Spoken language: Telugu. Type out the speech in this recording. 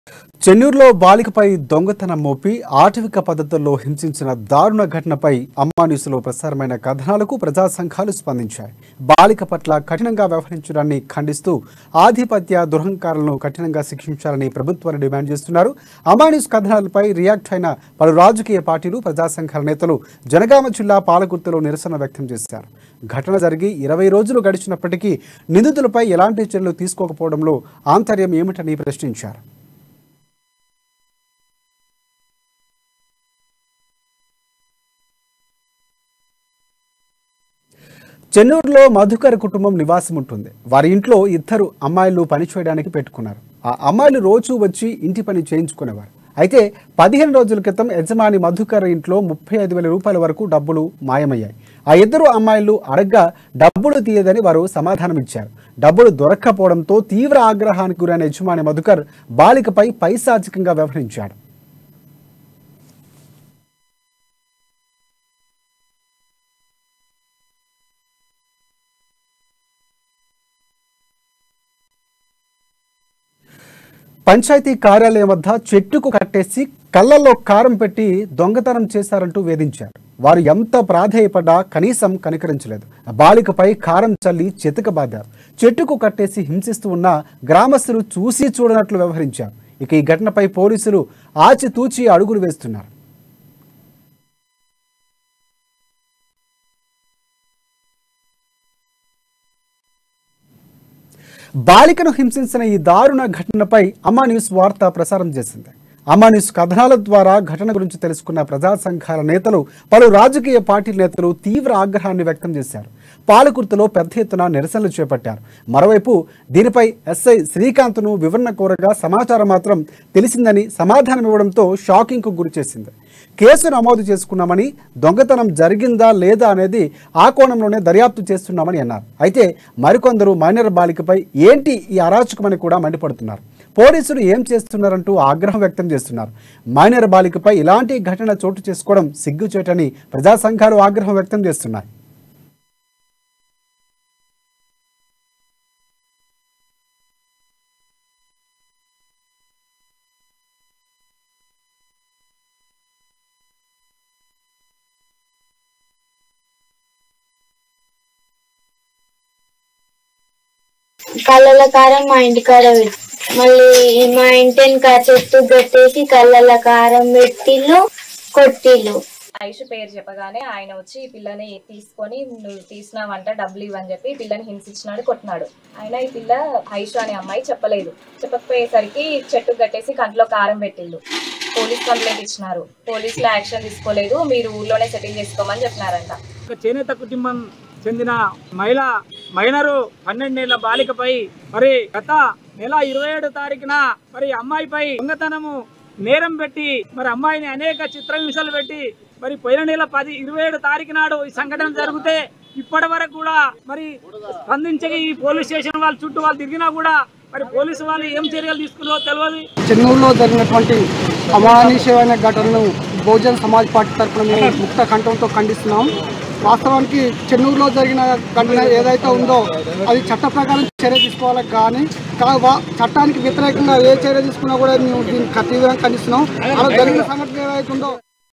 చెన్నూరులో బాలికపై దొంగతనం మోపి ఆటవిక పద్ధతుల్లో హింసించిన దారుణ ఘటనపై అమ్మా న్యూస్లో ప్రసారమైన కథనాలకు ప్రజా సంఘాలు స్పందించాయి బాలిక పట్ల కఠినంగా వ్యవహరించడాన్ని ఖండిస్తూ ఆధిపత్య దురహంకారాలను కఠినంగా శిక్షించాలని ప్రభుత్వాన్ని డిమాండ్ చేస్తున్నారు అమ్మా న్యూస్ కథనాలపై రియాక్ట్ అయిన పలు రాజకీయ పార్టీలు ప్రజా సంఘాల నేతలు జనగామ జిల్లా పాలకుర్తిలో నిరసన వ్యక్తం చేశారు ఘటన జరిగి ఇరవై రోజులు గడిచినప్పటికీ నిందితులపై ఎలాంటి చర్యలు తీసుకోకపోవడంలో ఆంతర్యం ఏమిటని ప్రశ్నించారు చెన్నూరులో మధుకర్ కుటుంబం నివాసం ఉంటుంది వారి ఇంట్లో ఇద్దరు అమ్మాయిలు పని చేయడానికి పెట్టుకున్నారు ఆ అమ్మాయిలు రోజు వచ్చి ఇంటి పని చేయించుకునేవారు అయితే పదిహేను రోజుల క్రితం యజమాని మధుకర్ ఇంట్లో ముప్పై ఐదు వేల రూపాయల వరకు డబ్బులు మాయమయ్యాయి ఆ ఇద్దరు అమ్మాయిలు అడగ్గా డబ్బులు తీయదని వారు సమాధానం ఇచ్చారు డబ్బులు దొరక్కపోవడంతో తీవ్ర ఆగ్రహానికి గురైన యజమాని మధుకర్ బాలికపై పైశాచికంగా వ్యవహరించాడు పంచాయతీ కార్యాలయం వద్ద చెట్టుకు కట్టేసి కళ్ళల్లో కారం పెట్టి దొంగతనం చేశారంటూ వేధించారు వారు ఎంత ప్రాధేయపడ్డా కనీసం కనికరించలేదు బాలికపై కారం చల్లి చితకబాదారు చెట్టుకు కట్టేసి హింసిస్తూ ఉన్న గ్రామస్తులు చూసి చూడనట్లు వ్యవహరించారు ఇక ఈ ఘటనపై పోలీసులు ఆచితూచి అడుగులు వేస్తున్నారు బాలికను హింసించిన ఈ దారుణ ఘటనపై అమ్మా న్యూస్ వార్త ప్రసారం చేసింది అమ్మా న్యూస్ కథనాల ద్వారా ఘటన గురించి తెలుసుకున్న ప్రజా సంఘాల నేతలు పలు రాజకీయ పార్టీ నేతలు తీవ్ర ఆగ్రహాన్ని వ్యక్తం చేశారు పాలకుర్తిలో పెద్ద ఎత్తున నిరసనలు చేపట్టారు మరోవైపు దీనిపై ఎస్ఐ శ్రీకాంత్ను వివరణ కోరగా సమాచారం మాత్రం తెలిసిందని సమాధానం ఇవ్వడంతో షాకింగ్కు గురిచేసింది కేసు నమోదు చేసుకున్నామని దొంగతనం జరిగిందా లేదా అనేది ఆ కోణంలోనే దర్యాప్తు చేస్తున్నామని అన్నారు అయితే మరికొందరు మైనర్ బాలికపై ఏంటి ఈ అరాచకమని కూడా మండిపడుతున్నారు పోలీసులు ఏం చేస్తున్నారంటూ ఆగ్రహం వ్యక్తం చేస్తున్నారు మైనర్ బాలికపై ఇలాంటి ఘటన చోటు చేసుకోవడం సిగ్గుచేటని ప్రజా సంఘాలు ఆగ్రహం వ్యక్తం చేస్తున్నాయి కళ్ళల కారం మా ఇంటి కాడ పెట్టి మళ్ళీ మా ఇంటిని కా చెట్టు కట్టేసి కళ్ళల కారం పెట్టిళ్ళు కొట్టిళ్ళు ఐషు పేరు చెప్పగానే ఆయన వచ్చి ఈ పిల్లని తీసుకొని నువ్వు తీసినావంట డబ్బులు ఇవ్వని చెప్పి ఈ పిల్లని హింసించినాడు కొట్టినాడు ఆయన ఈ పిల్ల ఐషు అనే అమ్మాయి చెప్పలేదు చెప్పకపోయేసరికి చెట్టు కట్టేసి కంట్లో కారం పెట్టిళ్ళు పోలీస్ కంప్లైంట్ ఇచ్చినారు పోలీసులు యాక్షన్ తీసుకోలేదు మీరు ఊర్లోనే సెటిల్ చేసుకోమని చెప్పినారంట ఒక చేనేత కుటుంబం చెందిన మహిళ మైనరు పన్నెండేళ్ల బాలికపై మరి గత నెల ఇరవై ఏడు తారీఖున మరి అమ్మాయిపై దొంగతనము నేరం పెట్టి మరి అమ్మాయిని అనేక చిత్రహింసలు పెట్టి మరి పోయిన నెల పది ఇరవై ఏడు తారీఖు నాడు ఈ సంఘటన జరిగితే ఇప్పటి వరకు కూడా మరి స్పందించగా ఈ పోలీస్ స్టేషన్ వాళ్ళ చుట్టూ వాళ్ళు తిరిగినా కూడా మరి పోలీసు వాళ్ళు ఏం చర్యలు తీసుకున్నారో తెలియదు చెన్నూరులో జరిగినటువంటి అమానుషమైన ఘటనను బహుజన్ సమాజ్ పార్టీ తరఫున మేము ముక్త కంఠంతో ఖండిస్తున్నాం వాస్తవానికి చెన్నూరులో జరిగిన ఘటన ఏదైతే ఉందో అది చట్ట ప్రకారం చర్య తీసుకోవాలి కానీ కా- వా- చట్టానికి వ్యతిరేకంగా ఏ చర్య తీసుకున్నా కూడా మేము దీన్ని తీవ్రంగా ఖండిస్తున్నాం అలా జరిగిన సంఘటన ఏదైతే ఉందో